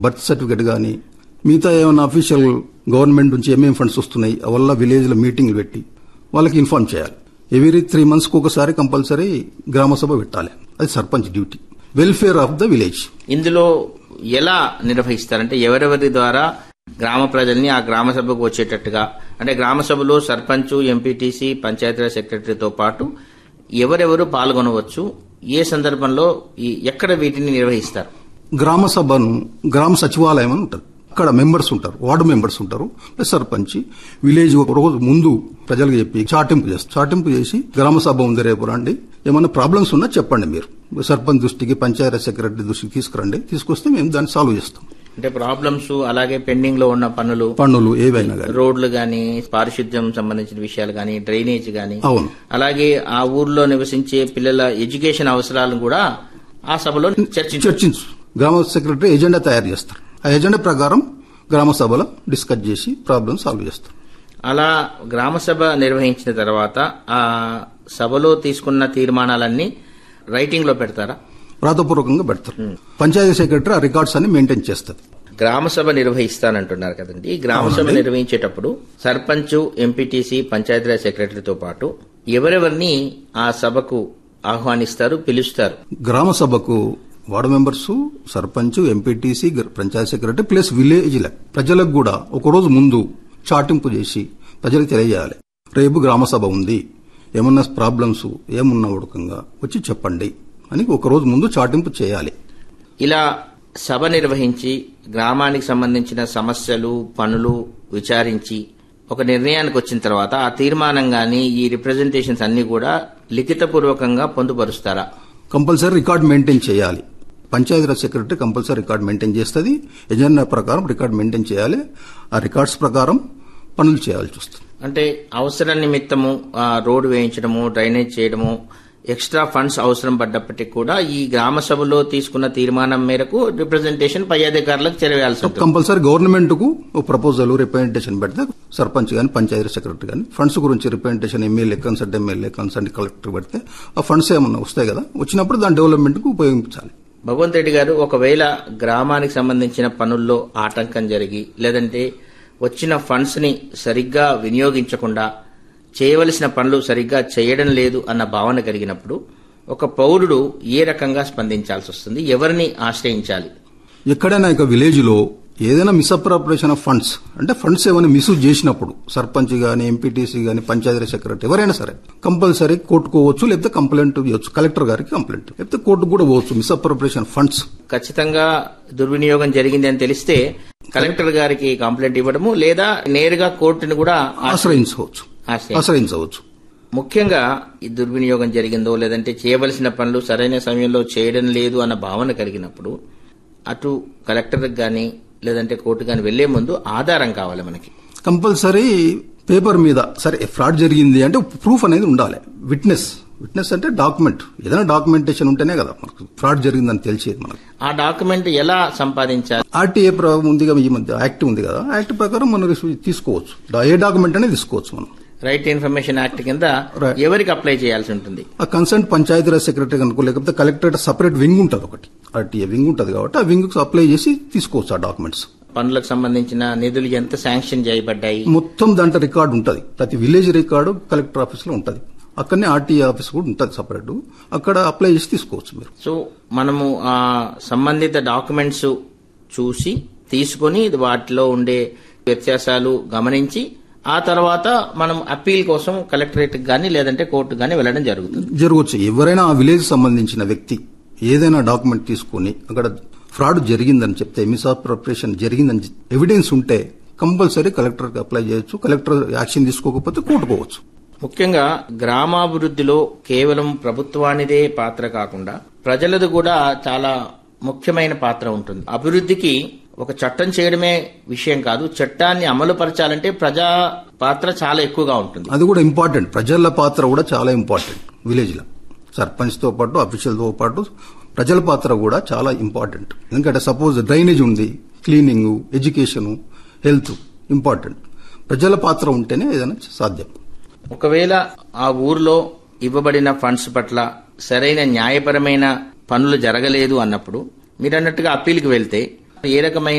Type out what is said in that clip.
Birth certificate కానీ మిగతా ఏమైనా అఫీషియల్ గవర్నమెంట్ నుంచి ఏమేమి ఫండ్స్ వస్తున్నాయి వల్ల విలేజ్ లో మీటింగ్లు పెట్టి వాళ్ళకి ఇన్ఫార్మ్ చేయాలి ఎవ్రీ త్రీ మంత్స్ కు ఒకసారి కంపల్సరీ గ్రామ సభ పెట్టాలి అది sarpanch duty welfare of the village ఇందులో ఎలా నిర్వహిస్తారంటే ఎవరెవరి ద్వారా గ్రామ ప్రజల్ని ఆ గ్రామ సభకు వచ్చేటట్టుగా అంటే గ్రామ సభలో సర్పంచ్ ఎంపీటీసీ పంచాయతీరాజ్ సెక్రటరీతో పాటు ఎవరెవరు పాల్గొనవచ్చు ఏ సందర్భంలో ఈ- ఎక్కడ వీటిని నిర్వహిస్తారు గ్రామ సభను గ్రామ సచివాలయం అని ఉంటుంది అక్కడ మెంబర్స్ ఉంటారు వార్డు మెంబర్స్ ఉంటారు ప్లస్ సర్పంచ్ విలేజ్ ఒక రోజు ముందు ప్రజలకు చెప్పి చాటింపు చేస్తారు చాటింపు చేసి గ్రామ సభ ఉంది రేపు రండి ఏమైనా ప్రాబ్లమ్స్ ఉన్నా చెప్పండి మీరు సర్పంచ్ దృష్టికి పంచాయతీ సెక్రటరీ దృష్టికి తీసుకురండి తీసుకొస్తే మేము దాన్ని సాల్వ్ చేస్తాం అంటే ప్రాబ్లమ్స్ అలాగే పెండింగ్ లో ఉన్న పనులు పన్నులు ఏవైనా కానీ రోడ్లు గాని పారిశుద్ధ్యం సంబంధించిన విషయాలు గాని డ్రైనేజ్ గాని అవును అలాగే ఆ ఊర్లో నివసించే పిల్లల ఎడ్యుకేషన్ అవసరాలను కూడా ఆ సభలో చర్చించ చర్చించు గ్రామ సెక్రటరీ ఎజెండా తయారు చేస్తారు ఆ ఎజెండా ప్రకారం గ్రామ సభలో డిస్కస్ చేసి ప్రాబ్లమ్ సాల్వ్ చేస్తారు అలా గ్రామ సభ నిర్వహించిన తర్వాత ఆ సభలో తీసుకున్న తీర్మానాలన్నీ రైటింగ్ లో పెడతారా వ్రాతపూర్వకంగా పెడతారు పంచాయతీ సెక్రటరీ ఆ రికార్డ్స్ అన్ని మెయింటైన్ చేస్తుంది గ్రామ సభ నిర్వహిస్తానంటున్నారు కదండి ఈ గ్రామ సభ నిర్వహించేటప్పుడు సర్పంచ్ ఎంపీటీసీ పంచాయతీరాజ్ సెక్రటరీతో పాటు ఎవరెవరిని ఆ సభకు ఆహ్వానిస్తారు పిలుస్తారు గ్రామ సభకు ward members sarpanch MPTC panchayat secretary plus village ప్రజలకు కూడా ఒక రోజు ముందు చాటింపు చేసి ప్రజలకు తెలియజేయాలి రేపు గ్రామ సభ ఉంది ఏమన్నా ప్రాబ్లమ్స్ ఏమున్నా ఉడకంగా వచ్చి చెప్పండి అని ఒక రోజు ముందు చాటింపు చేయాలి ఇలా సభ నిర్వహించి గ్రామానికి సంబంధించిన సమస్యలు పనులు విచారించి ఒక నిర్ణయానికి వచ్చిన తర్వాత ఆ తీర్మానం గాని ఈ రిప్రజెంటేషన్స్ అన్ని కూడా లిఖితపూర్వకంగా పొందుపరుస్తారా కంపల్సరీ రికార్డ్ మెయింటైన్ చేయాలి Panchayati Raj secretary compulsory record maintain చేస్తుంది ఎజెండా ప్రకారం రికార్డ్ మెయింటైన్ చేయాలి ఆ రికార్డ్స్ ప్రకారం పనులు చేయాల్సి వస్తుంది అంటే అవసరం నిమిత్తము ఆ, రోడ్డు వేయించడము డ్రైనేజ్ చేయడము ఎక్స్ట్రా ఫండ్స్ అవసరం పడ్డప్పటికీ కూడా ఈ గ్రామ సభలో తీసుకున్న తీర్మానం మేరకు రిప్రజెంటేషన్ పై అధికారులకు చేరవేయాల్సి ఉంటుంది కంపల్సరీ గవర్నమెంట్ కు ఒక ప్రపోజల్ రిప్రజెంటేషన్ పెడితే సర్పంచ్ గాని పంచాయతీ సెక్రటరీ గాని ఫండ్స్ గురించి representation MLA consult MLA consult collector పెడితే ఆ ఫండ్స్ ఏమన్నా వస్తాయి కదా వచ్చినప్పుడు దాని డెవలప్మెంట్ కు ఉపయోగించాలి భగవంత్ రెడ్డి గారు ఒకవేళ గ్రామానికి సంబంధించిన పనుల్లో ఆటంకం జరిగి లేదంటే వచ్చిన ఫండ్స్ ని సరిగ్గా వినియోగించకుండా చేయవలసిన పనులు సరిగ్గా చేయడం లేదు అన్న భావన కలిగినప్పుడు ఒక పౌరుడు ఏ రకంగా స్పందించాల్సి వస్తుంది ఎవరిని ఆశ్రయించాలి ఎక్కడైనా ఇక విలేజ్ లో ఏదైనా మిస్అప్రాపరేషన్ ఆఫ్ ఫండ్స్ అంటే ఫండ్స్ ఏమైనా మిస్యూజ్ చేసినప్పుడు సర్పంచ్ గాని ఎంపీటీసీ గాని పంచాయతీ సెక్రటరీ ఎవరైనా సరే కంపల్సరీ కోర్టుకోవచ్చు లేకపోతే కంప్లైంట్ చేయొచ్చు కలెక్టర్ గారికి కంప్లైంట్ లేకపోతే కోర్టుకు కూడా పోవచ్చు మిస్అప్రాపరేషన్ ఫండ్స్ ఖచ్చితంగా దుర్వినియోగం జరిగింది అని తెలిస్తే కలెక్టర్ గారికి కంప్లైంట్ ఇవ్వడము లేదా నేరుగా కోర్టును కూడా ఆశ్రయించవచ్చు ఆశ్రయించ ఆశ్రయించవచ్చు ముఖ్యంగా ఈ దుర్వినియోగం జరిగిందో లేదంటే చేయవలసిన పనులు సరైన సమయంలో చేయడం లేదు అన్న భావన కలిగినప్పుడు అటు కలెక్టర్కి కానీ లేదంటే కోర్టు కానీ వెళ్లే ముందు ఆధారం కావాలి మనకి కంపల్సరీ పేపర్ మీద సరే ఫ్రాడ్ జరిగింది అంటే ప్రూఫ్ అనేది ఉండాలి విట్నెస్ విట్నెస్ అంటే డాక్యుమెంట్ ఏదైనా డాక్యుమెంటేషన్ ఉంటేనే కదా మనకు ఫ్రాడ్ జరిగిందని తెలిసేది మనకు ఆ డాక్యుమెంట్ ఎలా సంపాదించాలి ఆర్టీఏ ఉంది కదా ఈ మధ్య యాక్ట్ ఉంది కదా యాక్ట్ ప్రకారం మనం రిసీవ్ తీసుకోవచ్చు ఏ డాక్యుమెంట్ అనేది తీసుకోవచ్చు మనం రైట్ ఇన్ఫర్మేషన్ యాక్ట్ కింద Right. ఎవరికి అప్లై చేయాల్సి ఉంటుంది ఆ కన్సర్న్ పంచాయతీరాజ్ సెక్రటరీ కనుకో లేకపోతే కలెక్టరేట్ సపరేట్ వింగ్ ఉంటుంది ఒకటి ఆర్టీఏ వింగ్ ఉంటుంది కాబట్టి ఆ వింగ్ అప్లై చేసి తీసుకోవచ్చు ఆ డాక్యుమెంట్స్ పనులకు సంబంధించిన నిధులు ఎంత శాంక్షన్ చేయబడ్డాయి మొత్తం దాంట్లో రికార్డు ఉంటుంది ప్రతి విలేజ్ రికార్డు కలెక్టర్ ఆఫీస్ లో ఉంటుంది అక్కడనే ఆర్టీఏ ఆఫీస్ కూడా ఉంటుంది సపరేట్ అక్కడ అప్లై చేసి తీసుకోవచ్చు మీరు సో మనము ఆ సంబంధిత డాక్యుమెంట్స్ చూసి తీసుకొని వాటిలో ఉండే వ్యత్యాసాలు గమనించి ఆ తర్వాత మనం అప్పీల్ కోసం కలెక్టరేట్ గానీ లేదంటే కోర్టు గానీ వెళ్ళడం జరుగుతుంది జరగవచ్చు ఎవరైనా ఆ విలేజ్ సంబంధించిన వ్యక్తి ఏదైనా డాక్యుమెంట్ తీసుకొని అక్కడ ఫ్రాడ్ జరిగిందని చెప్తే మిస్అప్రోప్రియేషన్ జరిగిందని ఎవిడెన్స్ ఉంటే కంపల్సరీ కలెక్టర్కి అప్లై చేయొచ్చు కలెక్టర్ యాక్షన్ తీసుకోకపోతే కోర్టుకోవచ్చు ముఖ్యంగా గ్రామాభివృద్ధిలో కేవలం ప్రభుత్వానిదే పాత్ర కాకుండా ప్రజలది కూడా చాలా ముఖ్యమైన పాత్ర ఉంటుంది అభివృద్ధికి ఒక చట్టం చేయడమే విషయం కాదు చట్టాన్ని అమలు పరచాలంటే ప్రజా పాత్ర చాలా ఎక్కువగా ఉంటుంది అది కూడా ఇంపార్టెంట్ ప్రజల పాత్ర కూడా చాలా ఇంపార్టెంట్ విలేజ్ లో సర్పంచ్ తో పాటు అఫీషియల్ తో పాటు ప్రజల పాత్ర కూడా చాలా ఇంపార్టెంట్ ఎందుకంటే సపోజ్ డ్రైనేజ్ ఉంది క్లీనింగ్ ఎడ్యుకేషన్ హెల్త్ ఇంపార్టెంట్ ప్రజల పాత్ర ఉంటేనే ఏదైనా సాధ్యం ఒకవేళ ఆ ఊర్లో ఇవ్వబడిన ఫండ్స్ పట్ల సరైన న్యాయపరమైన పనులు జరగలేదు అన్నప్పుడు మీరు అన్నట్టుగా అప్పీల్కి వెళ్తే ఏ రకమైన